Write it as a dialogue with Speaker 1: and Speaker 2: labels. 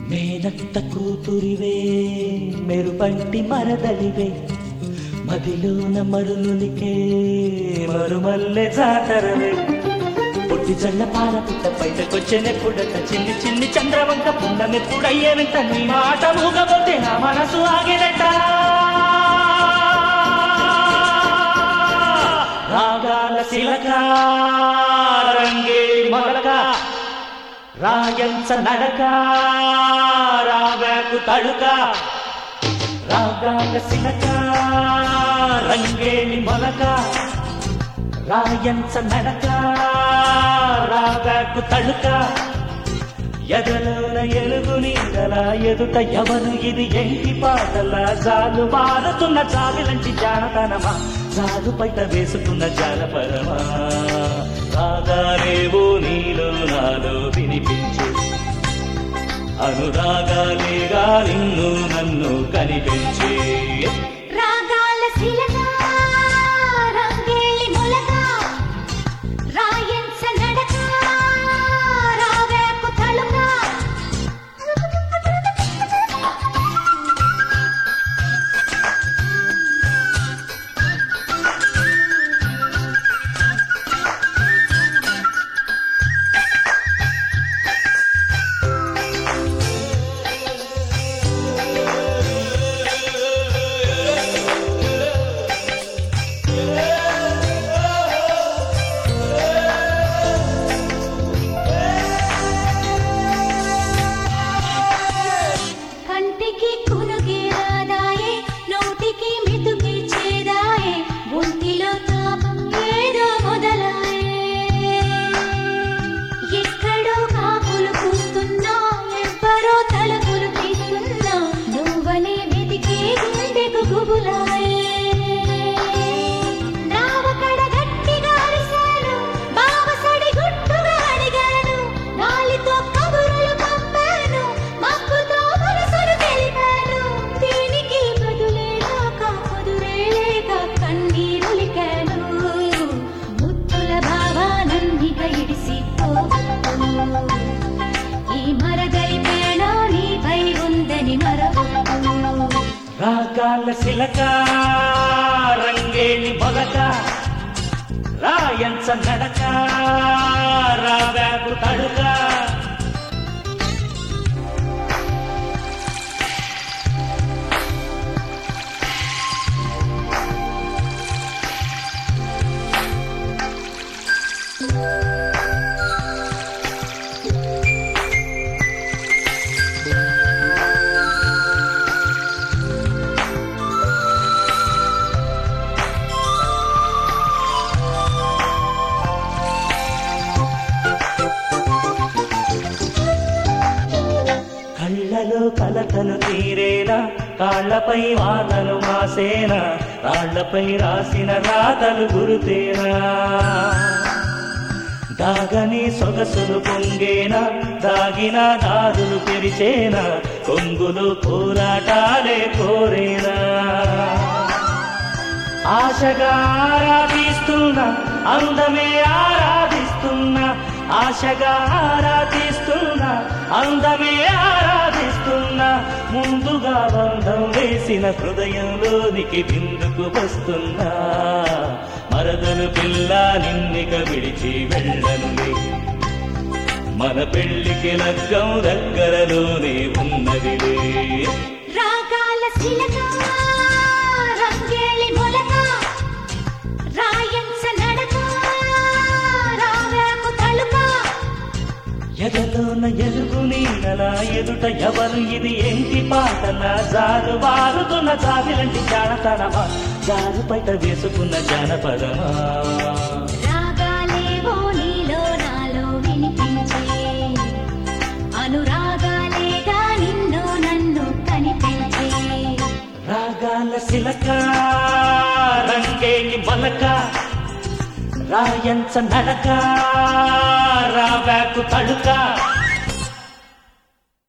Speaker 1: మేనత్త కూతురివే మెరుపంటి మరదలివే మదిలోన మరులునికే మరుమల్లె జాతరవే పొట్టి జల్ల పాల పుట్ట బయటకొచ్చెనెప్పుడట చిన్ని చిన్ని చంద్రవంక పున్నమెప్పుడయ్యేనంట నీ మాట మూగబోతే నా మనసు ఆగేనట రాగాల శిలక రంగే మొలక రాయంచ నడక రాగాకు తడుక రాగాల శిలక రంగేణి మొలక రాయంచ నడక రాగాకు తడుక ఎదలోన ఎలుగు నీడల ఎదుట ఎవరు ఇది ఎంటి పాటల జాలు మారుతున్న జావిలంటి జానతనమా జాలు పైట వేసుకున్న జానపరమా రాగాలేవో నీలో నాలో వినిపించు అనురాగాలేగా నిన్ను నన్ను కనిపించే
Speaker 2: రాగాల శిలక రంగేలి మొలక రాయంచ నడక రావేకు తలుక కంటికి కునుకి రాదాయే నోటికి మెతుకి చేదాయే ఒంటిలో తాపం ఏదో మొదలాయే ఎక్కడో కాపులు కూస్తున్నా ఎవ్వరో తలుపులు తీస్తున్నా నువ్వనే వెతికే గుండెకు గుబులాయే నావకడ గట్టిగా అరిశాను బావసడి గుట్టుగా అడిగాను గాలితో కబురులు పంపాను మబ్బుతో మనసును తెలిపాను దీనికి బదులే రాక కుదురే లేక కన్నీరులికాను ముత్తుల భావానందిక ఇడిసి ఈ మరదలి పేడ నీపై ఉందని మరవద్దు
Speaker 1: రాగాల శిలక రంగేణి మొలక రాయంచ నడక రాగాకు తడుక కళ్ళలో కలతలు తీరేనా కాళ్ళపై వానలు మాసేనా రాళ్లపై రాసిన రాతలు గురుతేనా దాగని సొగసులు పొంగేనా దాగిన దారులు తెరిచేనా కొంగులు పోరాటాలే కోరేనా ఆశగా ఆరాధిస్తున్నా అందమే ఆరాధిస్తున్నా ఆశగా ఆరాధిస్తున్నా అందమే ఆరాధిస్తున్నా ముందుగా బంధం వేసిన హృదయంలోనికి బిందుకు వస్తున్నా మరదలు పిల్ల నిన్నిక విడిచి వెళ్ళండి మన పెళ్లికి లగ్గం దగ్గరలోనే ఉన్నదిలే
Speaker 2: రాగాల శిలక రంగేలి మొలక రాయంచ నడక రావేకు తలుక
Speaker 1: ఎదలోన ఎలుగు నీడల ఎదుట ఎవరు ఇది ఏంటి పాటల జారు వారుతున్న జావిలంటి జానతనమా జారు బయట వేసుకున్న జానపదమా
Speaker 2: రాగాలేవో నీలో నాలో వినిపించే అనురాగాలేగా నిన్ను నన్ను కనిపించే
Speaker 1: రాగాల శిలక రంగేణి మొలక రాయంచ నడక రాగాకు తడుక